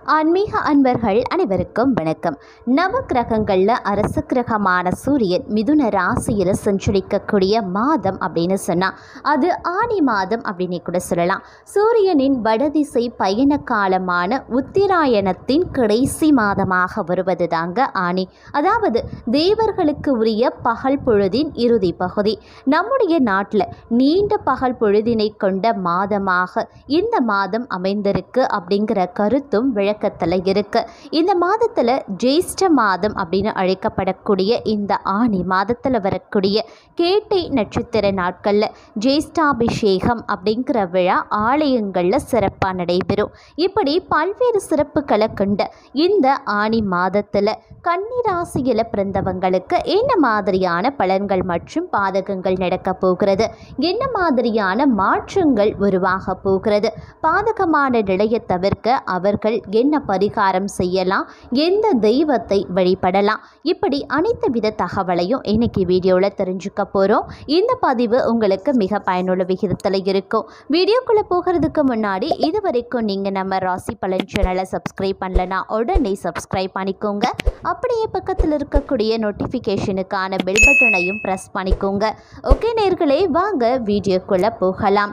ஆன்மீக அன்பர்கள் அனைவருக்கும் வணக்கம் நவ கிரகங்களில் அரச கிரகமான சூரியன் மிதுன ராசியில் சஞ்சரிக்கக்கூடிய மாதம் அப்படின்னு சொன்னால் அது ஆணி மாதம் அப்படின்னு கூட சொல்லலாம் சூரியனின் வடதிசை பயண காலமான உத்திராயணத்தின் கடைசி மாதமாக வருவது தாங்க ஆணி அதாவது தேவர்களுக்கு உரிய பகல் பொழுதின் இறுதி பகுதி நம்முடைய நாட்டில் நீண்ட பகல் பொழுதினை கொண்ட மாதமாக இந்த மாதம் அமைந்திருக்கு அப்படிங்கிற கருத்தும் விளக்கத்தில் இருக்கு இந்த மாதத்தில் ஜேஷ்ட மாதம் அப்படின்னு அழைக்கப்படக்கூடிய இந்த ஆணி மாதத்தில் வரக்கூடிய கேட்டை நட்சத்திர நாட்களில் ஜேஷ்டாபிஷேகம் அப்படிங்கிற விழா ஆலயங்களில் சிறப்பாக நடைபெறும் இப்படி பல்வேறு சிறப்புகளை கொண்ட இந்த ஆணி மாதத்தில் கன்னிராசியில் பிறந்தவங்களுக்கு என்ன மாதிரியான பலன்கள் மற்றும் பாதகங்கள் நடக்க போகிறது என்ன மாதிரியான மாற்றங்கள் உருவாக போகிறது பாதகமான நிலையை தவிர்க்க அவர்கள் என்ன பரிகாரம் செய்யலாம் எந்த தெய்வத்தை வழிபடலாம் இப்படி அனைத்து வித தகவலையும் இன்னைக்கு வீடியோவில் தெரிஞ்சுக்க போகிறோம் இந்த பதிவு உங்களுக்கு மிக பயனுள்ள விகிதத்தில் இருக்கும் வீடியோக்குள்ளே போகிறதுக்கு முன்னாடி இது வரைக்கும் நீங்கள் நம்ம ராசி பலன் சேனலை சப்ஸ்கிரைப் பண்ணலனா உடனே சப்ஸ்கிரைப் பண்ணிக்கோங்க அப்படியே பக்கத்தில் இருக்கக்கூடிய நோட்டிஃபிகேஷனுக்கான பெல் பட்டனையும் ப்ரெஸ் பண்ணிக்கோங்க ஓகே நேர்களே வாங்க வீடியோக்குள்ளே போகலாம்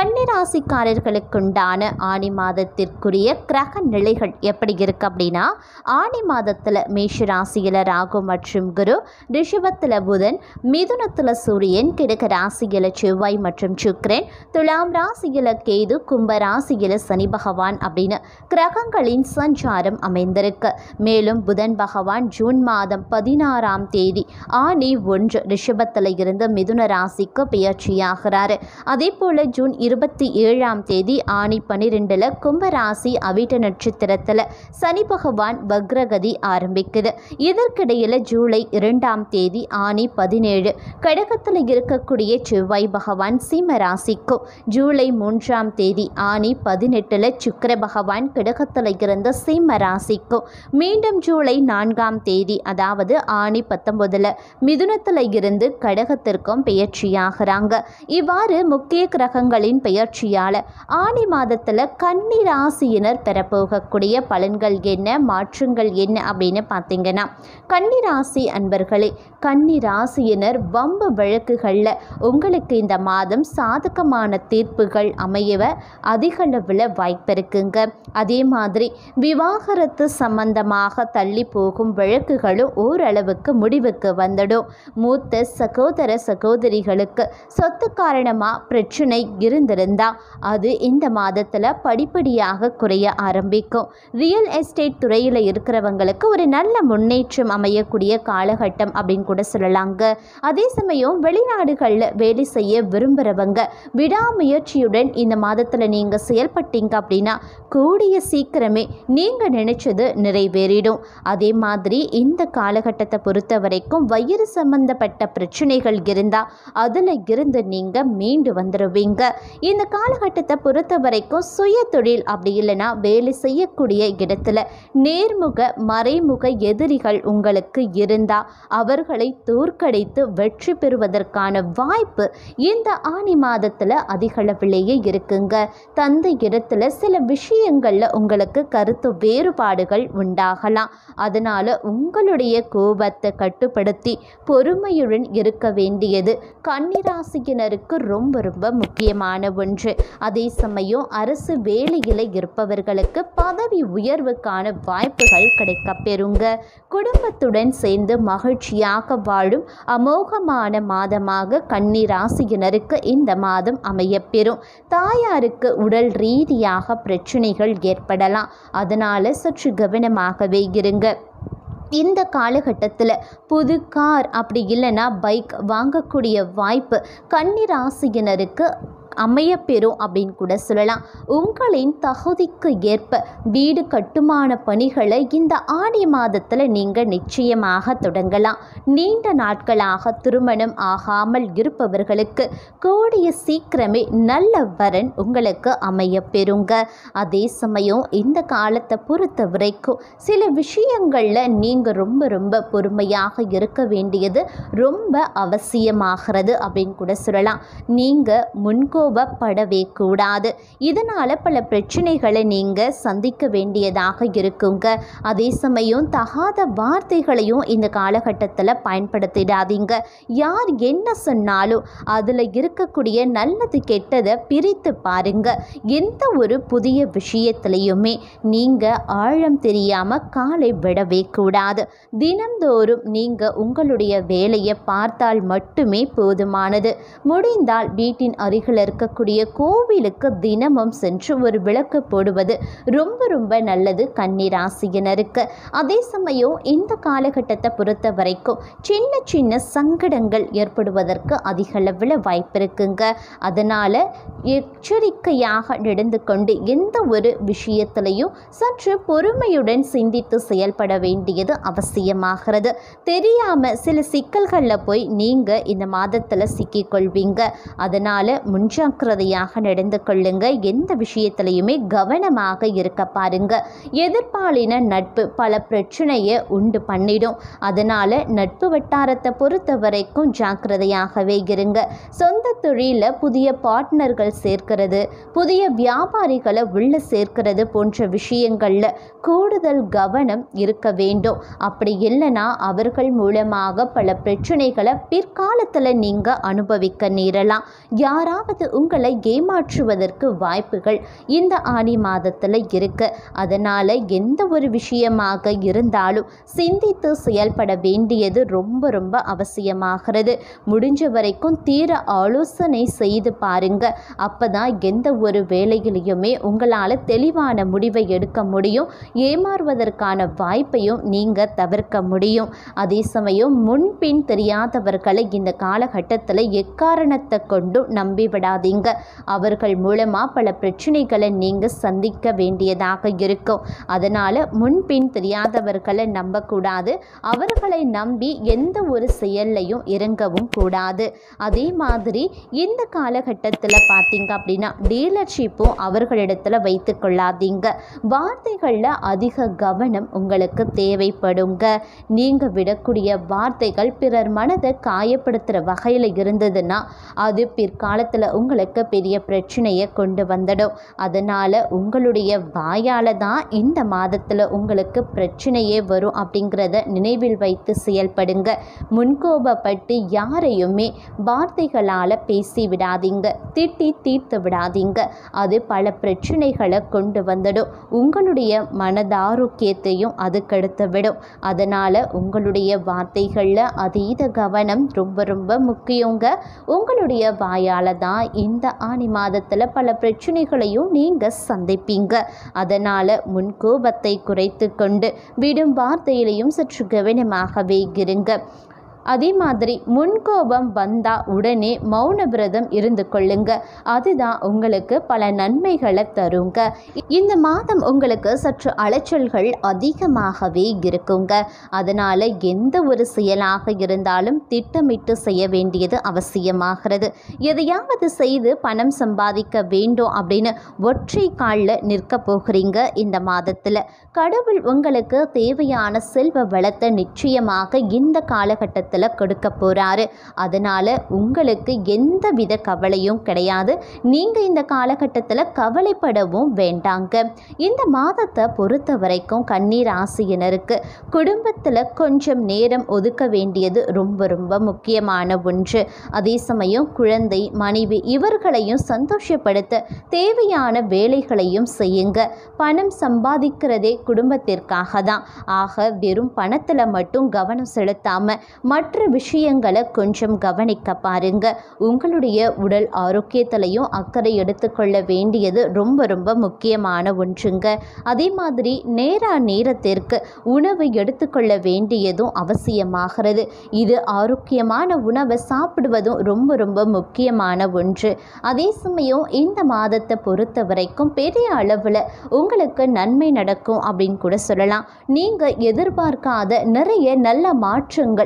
கன்னிராசிக்காரர்களுக்குண்டான ஆணி மாதத்திற்குரிய கிரக நிலைகள் எப்படி இருக்கு அப்படின்னா ஆணி மாதத்தில் மேஷ ராசியில் ராகு மற்றும் குரு ரிஷபத்தில் புதன் மிதுனத்தில் சூரியன் கிழக்கு ராசியில் செவ்வாய் மற்றும் சுக்கிரன் துலாம் ராசியில் கேது கும்ப ராசியில் சனி பகவான் அப்படின்னு கிரகங்களின் சஞ்சாரம் அமைந்திருக்கு மேலும் புதன் பகவான் ஜூன் மாதம் பதினாறாம் தேதி ஆணி ஒன்று ரிஷபத்தில் இருந்து மிதுன ராசிக்கு பெயர்ச்சியாகிறாரு அதே போல் ஜூன் இருபத்தி ஏழாம் தேதி ஆணி பன்னிரெண்டில் கும்பராசி அவிட்ட நட்சத்திரத்தில் சனி பகவான் வக்ரகதி ஆரம்பிக்குது இதற்கிடையில் ஜூலை இரண்டாம் தேதி ஆணி பதினேழு கடகத்தில் இருக்கக்கூடிய செவ்வாய் பகவான் சிம்ம ராசிக்கும் ஜூலை மூன்றாம் தேதி ஆணி பதினெட்டில் சுக்கிர பகவான் கடகத்தில் இருந்த சிம்ம ராசிக்கும் மீண்டும் ஜூலை நான்காம் தேதி அதாவது ஆணி பத்தொன்பதில் மிதுனத்தில் இருந்து கடகத்திற்கும் பெயர்ச்சியாகிறாங்க இவ்வாறு முக்கிய கிரகங்களின் பெயர்ச்சியால் ஆணி மாதத்தில் கன்னி ராசியினர் பெறப்போகக்கூடிய பலன்கள் என்ன மாற்றங்கள் என்ன அப்படின்னு பார்த்தீங்கன்னா கன்னி ராசி அன்பர்களே கன்னி ராசியினர் வம்பு வழக்குகளில் உங்களுக்கு இந்த மாதம் சாதகமான தீர்ப்புகள் அமையவ அதிக அளவில் வாய்ப்பு இருக்குங்க அதே மாதிரி விவாகரத்து சம்பந்தமாக தள்ளி போகும் வழக்குகளும் ஓரளவுக்கு முடிவுக்கு வந்துடும் மூத்த சகோதர சகோதரிகளுக்கு சொத்து காரணமாக பிரச்சனை இருந்திருந்தா அது இந்த மாதத்தில் படிப்படியாக குறைய ஆரம்பிக்கும் ரியல் எஸ்டேட் துறையில் இருக்கிறவங்களுக்கு ஒரு நல்ல முன்னேற்றம் அமையக்கூடிய காலகட்டம் அப்படின்னு கூட சொல்லலாங்க அதே சமயம் வெளிநாடுகளில் வேலை செய்ய விரும்புகிறவங்க விடாமுயற்சியுடன் இந்த மாதத்தில் நீங்கள் செயல்பட்டீங்க அப்படின்னா கூடிய சீக்கிரமே நீங்கள் நினைச்சது நிறைவேறிடும் அதே மாதிரி இந்த காலகட்டத்தை பொறுத்த வரைக்கும் வயிறு சம்பந்தப்பட்ட பிரச்சனைகள் இருந்தால் அதில் இருந்து நீங்கள் மீண்டு வந்துடுவீங்க இந்த காலகட்டத்தை பொறுத்த வரைக்கும் சுய தொழில் அப்படி இல்லைன்னா வேலை செய்யக்கூடிய இடத்துல நேர்முக மறைமுக எதிரிகள் உங்களுக்கு இருந்தால் அவர்களை தோற்கடித்து வெற்றி பெறுவதற்கான வாய்ப்பு இந்த ஆணி மாதத்தில் அதிகளவிலேயே இருக்குங்க தந்தை இடத்துல சில விஷயங்களில் உங்களுக்கு கருத்து வேறுபாடுகள் உண்டாகலாம் அதனால் உங்களுடைய கோபத்தை கட்டுப்படுத்தி பொறுமையுடன் இருக்க வேண்டியது கன்னிராசியினருக்கு ரொம்ப ரொம்ப முக்கியமான ஒன்று அதே சமயம் அரசு வேலையில் இருப்பவர்களுக்கு பதவி உயர்வுக்கான வாய்ப்புகள் கிடைக்கப் பெறுங்க குடும்பத்துடன் சேர்ந்து மகிழ்ச்சியாக வாழும் அமோகமான மாதமாக கன்னி ராசியினருக்கு இந்த மாதம் அமையப்பெறும் தாயாருக்கு உடல் ரீதியாக பிரச்சனைகள் ஏற்படலாம் அதனால் சற்று கவனமாகவே இருங்க இந்த காலகட்டத்தில் புது கார் அப்படி இல்லைன்னா பைக் வாங்கக்கூடிய வாய்ப்பு கன்னி ராசியினருக்கு அமையப்பெறும் அப்படின்னு கூட சொல்லலாம் உங்களின் தகுதிக்கு ஏற்ப வீடு கட்டுமான பணிகளை இந்த ஆடி மாதத்தில் நீங்கள் நிச்சயமாக தொடங்கலாம் நீண்ட நாட்களாக திருமணம் ஆகாமல் இருப்பவர்களுக்கு கூடிய சீக்கிரமே நல்ல வரன் உங்களுக்கு அமையப்பெறுங்க அதே சமயம் இந்த காலத்தை பொறுத்த வரைக்கும் சில விஷயங்களில் நீங்கள் ரொம்ப ரொம்ப பொறுமையாக இருக்க வேண்டியது ரொம்ப அவசியமாகிறது அப்படின்னு கூட சொல்லலாம் நீங்கள் முன்கோ முன்கோபப்படவே கூடாது இதனால் பல பிரச்சனைகளை நீங்கள் சந்திக்க வேண்டியதாக இருக்குங்க அதே சமயம் தகாத வார்த்தைகளையும் இந்த காலகட்டத்தில் பயன்படுத்திடாதீங்க யார் என்ன சொன்னாலும் அதில் இருக்கக்கூடிய நல்லது கெட்டதை பிரித்து பாருங்க எந்த ஒரு புதிய விஷயத்திலையுமே நீங்கள் ஆழம் தெரியாமல் காலை விடவே கூடாது தினந்தோறும் நீங்கள் உங்களுடைய வேலையை பார்த்தால் மட்டுமே போதுமானது முடிந்தால் வீட்டின் அருகில் இருக்கக்கூடிய கோவிலுக்கு தினமும் சென்று ஒரு விளக்கு போடுவது ரொம்ப ரொம்ப நல்லது கன்னிராசியினருக்கு அதே சமயம் இந்த காலகட்டத்தை பொறுத்த வரைக்கும் சின்ன சின்ன சங்கடங்கள் ஏற்படுவதற்கு அதிக அளவில் வாய்ப்பு இருக்குங்க அதனால் எச்சரிக்கையாக நடந்து கொண்டு எந்த ஒரு விஷயத்திலையும் சற்று பொறுமையுடன் சிந்தித்து செயல்பட வேண்டியது அவசியமாகிறது தெரியாமல் சில சிக்கல்களில் போய் நீங்கள் இந்த மாதத்தில் சிக்கிக்கொள்வீங்க அதனால் முன்ஜாக்கிரதையாக நடந்து கொள்ளுங்க எந்த விஷயத்திலையுமே கவனமாக இருக்க பாருங்க எதிர்பாலின நட்பு பல பிரச்சனையை உண்டு பண்ணிடும் அதனால் நட்பு வட்டாரத்தை பொறுத்த வரைக்கும் ஜாக்கிரதையாகவே இருங்க சொந்த தொழிலில் புதிய பார்ட்னர்கள் சேர்க்கிறது புதிய வியாபாரிகளை உள்ள சேர்க்கிறது போன்ற விஷயங்களில் கூடுதல் கவனம் இருக்க வேண்டும் அப்படி இல்லைன்னா அவர்கள் மூலமாக பல பிரச்சனைகளை பிற்காலத்தில் நீங்கள் அனுபவிக்க நேரலாம் யாராவது உங்களை ஏமாற்றுவதற்கு வாய்ப்புகள் இந்த ஆணி மாதத்தில் இருக்கு அதனால் எந்த ஒரு விஷயமாக இருந்தாலும் சிந்தித்து செயல்பட வேண்டியது ரொம்ப ரொம்ப அவசியமாகிறது முடிஞ்ச வரைக்கும் தீர ஆலோசனை செய்து பாருங்க அப்பதான் எந்த ஒரு வேலையிலையுமே உங்களால் தெளிவான முடிவை எடுக்க முடியும் ஏமாறுவதற்கான வாய்ப்பையும் நீங்கள் தவிர்க்க முடியும் அதே சமயம் முன்பின் தெரியாதவர்களை இந்த காலகட்டத்தில் எக்காரணத்தை கொண்டும் நம்பி விடாதீங்க அவர்கள் மூலமாக பல பிரச்சனைகளை நீங்கள் சந்திக்க வேண்டியதாக இருக்கும் அதனால் முன்பின் தெரியாதவர்களை நம்பக்கூடாது அவர்களை நம்பி எந்த ஒரு செயல்லையும் இறங்கவும் கூடாது அதே மாதிரி இந்த காலகட்டத்தில் பார்த்தீங்க அப்படின்னா டீலர்ஷிப்பும் அவர்களிடத்தில் வைத்து கொள்ளாதீங்க வார்த்தைகளில் அதிக கவனம் உங்களுக்கு தேவைப்படுங்க நீங்கள் விடக்கூடிய வார்த்தைகள் பிறர் மனதை காயப்படுத்துகிற வகையில் இருந்ததுன்னா அது பிற்காலத்தில் உங்களுக்கு பெரிய பிரச்சனையை கொண்டு வந்துடும் அதனால் உங்களுடைய வாயால் தான் இந்த மாதத்தில் உங்களுக்கு பிரச்சனையே வரும் அப்படிங்கிறத நினைவில் வைத்து செயல்படுங்க முன்கோபப்பட்டு யாரையுமே வார்த்தைகளால் பேசி விடாதீங்க திட்டி தீர்த்து விடாதீங்க அது பல பிரச்சனைகளை கொண்டு வந்துடும் உங்களுடைய மனதாரோக்கியத்தையும் அது கெடுத்து விடும் அதனால் உங்களுடைய வார்த்தைகளில் அதீத கவனம் ரொம்ப ரொம்ப முக்கியங்க உங்களுடைய வாயால் தான் இந்த ஆணி மாதத்தில் பல பிரச்சனைகளையும் நீங்கள் சந்திப்பீங்க அதனால் முன்கோபத்தை குறைத்து கொண்டு விடும் வார்த்தையிலையும் சற்று கவனமாகவே இருங்க அதே மாதிரி முன்கோபம் வந்தால் உடனே மௌன விரதம் இருந்து கொள்ளுங்க அதுதான் உங்களுக்கு பல நன்மைகளை தருங்க இந்த மாதம் உங்களுக்கு சற்று அலைச்சல்கள் அதிகமாகவே இருக்குங்க அதனால் எந்த ஒரு செயலாக இருந்தாலும் திட்டமிட்டு செய்ய வேண்டியது அவசியமாகிறது எதையாவது செய்து பணம் சம்பாதிக்க வேண்டும் அப்படின்னு ஒற்றை காலில் நிற்க போகிறீங்க இந்த மாதத்தில் கடவுள் உங்களுக்கு தேவையான செல்வ வளத்தை நிச்சயமாக இந்த காலகட்டத்தில் கொடுக்க போகிறாரு அதனால் உங்களுக்கு எந்த வித கவலையும் கிடையாது நீங்கள் இந்த காலகட்டத்தில் கவலைப்படவும் வேண்டாங்க இந்த மாதத்தை பொறுத்த வரைக்கும் கண்ணீர் ராசியினருக்கு குடும்பத்தில் கொஞ்சம் நேரம் ஒதுக்க வேண்டியது ரொம்ப ரொம்ப முக்கியமான ஒன்று அதே சமயம் குழந்தை மனைவி இவர்களையும் சந்தோஷப்படுத்த தேவையான வேலைகளையும் செய்யுங்க பணம் சம்பாதிக்கிறதே குடும்பத்திற்காக தான் ஆக வெறும் பணத்தில் மட்டும் கவனம் செலுத்தாமல் மற்ற விஷயங்களை கொஞ்சம் கவனிக்க பாருங்க உங்களுடைய உடல் ஆரோக்கியத்திலையும் அக்கறை எடுத்துக்கொள்ள வேண்டியது ரொம்ப ரொம்ப முக்கியமான ஒன்றுங்க அதே மாதிரி நேரா நேரத்திற்கு உணவு எடுத்துக்கொள்ள வேண்டியதும் அவசியமாகிறது இது ஆரோக்கியமான உணவை சாப்பிடுவதும் ரொம்ப ரொம்ப முக்கியமான ஒன்று அதே சமயம் இந்த மாதத்தை பொறுத்த வரைக்கும் பெரிய அளவில் உங்களுக்கு நன்மை நடக்கும் அப்படின்னு கூட சொல்லலாம் நீங்கள் எதிர்பார்க்காத நிறைய நல்ல மாற்றங்கள் உங்கள்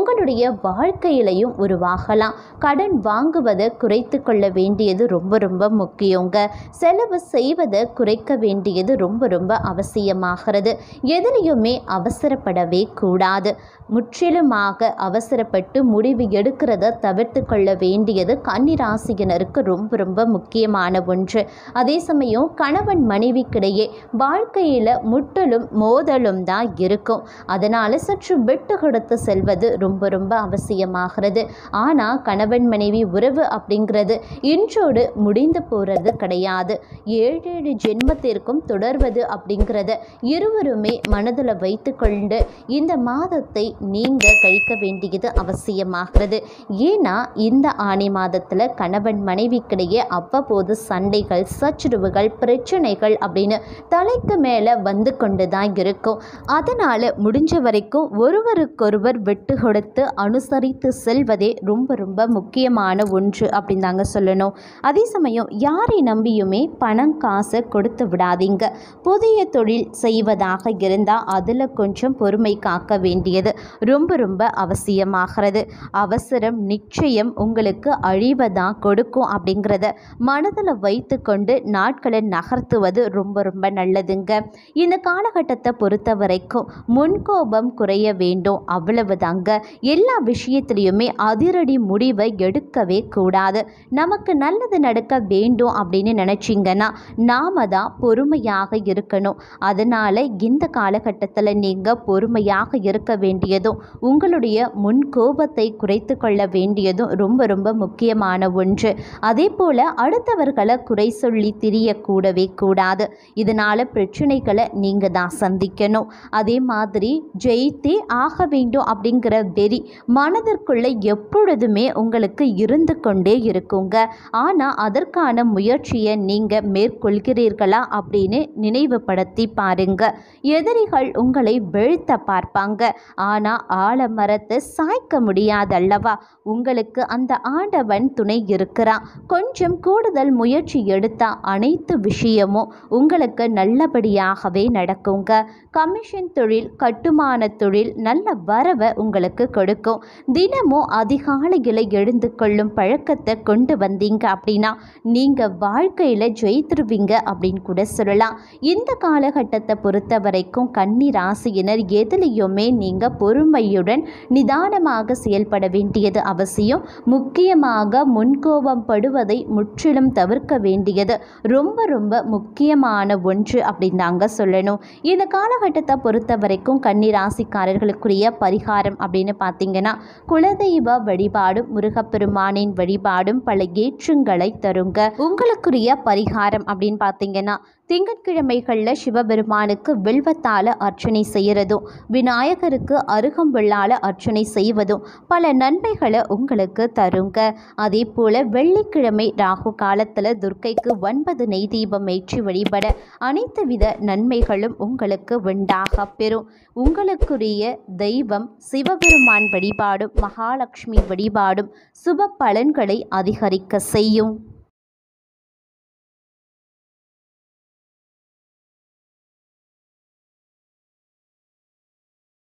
உங்களுடைய வாழ்க்கையிலையும் உருவாகலாம் கடன் வாங்குவதை குறைத்து கொள்ள வேண்டியது ரொம்ப ரொம்ப முக்கியங்க செலவு செய்வதை குறைக்க வேண்டியது ரொம்ப ரொம்ப அவசியமாகிறது எதிலையுமே அவசரப்படவே கூடாது முற்றிலுமாக அவசரப்பட்டு முடிவு எடுக்கிறத தவிர்த்து கொள்ள வேண்டியது கன்னிராசியினருக்கு ரொம்ப ரொம்ப முக்கியமான ஒன்று அதே சமயம் கணவன் மனைவிக்கிடையே வாழ்க்கையில் முட்டலும் மோதலும் தான் இருக்கும் அதனால் சற்று விட்டு கொடுத்து செல்வது ரொம்ப ரொம்ப அவசியமாகிறது ஆனால் கணவன் மனைவி உறவு அப்படிங்கிறது இன்றோடு முடிந்து போகிறது கிடையாது ஏழு ஏழு ஜென்மத்திற்கும் தொடர்வது அப்படிங்கிறத இருவருமே மனதில் வைத்துக்கொண்டு இந்த மாதத்தை நீங்கள் கழிக்க வேண்டியது அவசியமாகிறது ஏன்னா இந்த ஆணி மாதத்தில் கணவன் மனைவிக்கிடையே அவ்வப்போது சண்டைகள் சச்சுருவுகள் பிரச்சனைகள் அப்படின்னு தலைக்கு மேலே வந்து கொண்டு தான் இருக்கும் அதனால் முடிஞ்ச வரைக்கும் ஒருவருக்கொருவர் விட்டு கொடுத்து அனுசரித்து செல்வதே ரொம்ப ரொம்ப முக்கியமான ஒன்று அப்படின்னு தாங்க சொல்லணும் அதே சமயம் யாரை நம்பியுமே பணம் காசை கொடுத்து விடாதீங்க புதிய தொழில் செய்வதாக இருந்தால் அதில் கொஞ்சம் பொறுமை காக்க வேண்டியது ரொம்ப ரொம்ப அவசியமாகிறது அவசரம் நிச்சயம் உங்களுக்கு அழிவதான் கொடுக்கும் அப்படிங்கிறத மனதில் வைத்துக்கொண்டு நாட்களை நகர்த்துவது ரொம்ப ரொம்ப நல்லதுங்க இந்த காலகட்டத்தை பொறுத்த வரைக்கும் முன்கோபம் குறைய வேண்டும் அவ்வளவுதாங்க எல்லா விஷயத்திலையுமே அதிரடி முடிவை எடுக்கவே கூடாது நமக்கு நல்லது நடக்க வேண்டும் அப்படின்னு நினச்சிங்கன்னா நாம தான் பொறுமையாக இருக்கணும் அதனால் இந்த காலகட்டத்தில் நீங்கள் பொறுமையாக இருக்க வேண்டியதும் உங்களுடைய முன் கோபத்தை குறைத்து கொள்ள வேண்டியதும் ரொம்ப ரொம்ப முக்கியமான ஒன்று அதே போல் அடுத்தவர்களை குறை சொல்லி திரியக்கூடவே கூடாது இதனால் பிரச்சனைகளை நீங்கள் தான் சந்திக்கணும் அதே மாதிரி ஜெயித்தே ஆக வேண்டும் அப்படிங்கிற வெறி மனதிற்குள்ளே எப்பொழுதுமே உங்களுக்கு இருந்து கொண்டே இருக்குங்க ஆனால் அதற்கான முயற்சியை நீங்கள் மேற்கொள்கிறீர்களா அப்படின்னு நினைவுபடுத்தி பாருங்க எதிரிகள் உங்களை வீழ்த்த பார்ப்பாங்க ஆனால் ஆலமரத்தை சாய்க்க முடியாதல்லவா உங்களுக்கு அந்த ஆண்டவன் துணை இருக்கிறான் கொஞ்சம் கூடுதல் முயற்சி எடுத்தா அனைத்து விஷயமும் உங்களுக்கு நல்லபடியாகவே நடக்குங்க கமிஷன் தொழில் கட்டுமான தொழில் நல்ல வரவை உங்களுக்கு கொடுக்கும் தினமும் அதிகாலையில் எழுந்து கொள்ளும் பழக்கத்தை கொண்டு வந்தீங்க அப்படின்னா நீங்கள் வாழ்க்கையில் ஜெயித்துருவீங்க அப்படின்னு கூட சொல்லலாம் இந்த காலகட்டத்தை பொறுத்த வரைக்கும் கன்னி ராசியினர் எதுலேயுமே நீங்கள் பொறுமையுடன் நிதானமாக செயல்பட வேண்டியது அவசியம் முக்கியமாக முன்கோபம் படுவதை முற்றிலும் தவிர்க்க வேண்டியது ரொம்ப ரொம்ப முக்கியமான ஒன்று அப்படின்னு தாங்க சொல்லணும் இந்த காலகட்டத்தை பொறுத்த வரைக்கும் கன்னி ராசிக்காரர்களுக்குரிய பரிகாரம் அப்படின்னு பார்த்தீங்கன்னா குலதெய்வ வழிபாடும் முருகப்பெருமானின் வழிபாடும் பல ஏற்றங்களை தருங்க உங்களுக்குரிய பரிகாரம் அப்படின்னு பார்த்தீங்கன்னா திங்கட்கிழமைகளில் சிவபெருமானுக்கு வில்வத்தால் அர்ச்சனை செய்கிறதும் விநாயகருக்கு அருகம்புல்லால் அர்ச்சனை செய்வதும் பல நன்மைகளை உங்களுக்கு தருங்க அதே போல் வெள்ளிக்கிழமை ராகு காலத்தில் துர்க்கைக்கு ஒன்பது நெய் தீபம் ஏற்றி வழிபட அனைத்து வித நன்மைகளும் உங்களுக்கு உண்டாக பெறும் உங்களுக்குரிய தெய்வம் சிவபெருமான் வழிபாடும் மகாலட்சுமி வழிபாடும் சுப பலன்களை அதிகரிக்க செய்யும்